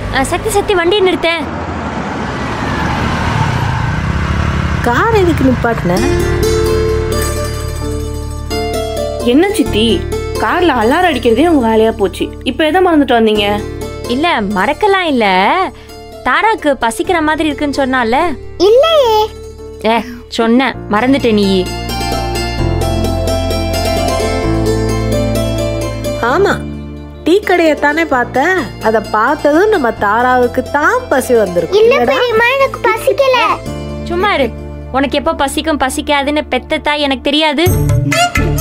அஹ், சக்தி சக்தி வண்டியை நிறுத்தேன் கார் எதுக்கு நிப்பாட்டின என்ன சித்தி கார்ல அலாரம் அடிக்கிறதே உங்க வேலையா போச்சு இப்போ எதை மறந்துட்டு வந்தீங்க இல்ல மறக்கலாம் இல்ல தாராக்கு பசிக்கிற மாதிரி இருக்குன்னு சொன்னால இல்லையே ஏ சொன்னேன் மறந்துட்ட நீ ஆமா டீ கடையத்தானே பார்த்த அத பார்த்ததும் நம்ம தாராவுக்கு தான் பசி வந்திருக்கும் இல்ல பெரியம்மா எனக்கு பசிக்கல சும்மா இரு உனக்கு எப்போ பசிக்கும் பசிக்காதுன்னு பெத்த தாய் எனக்கு தெரியாது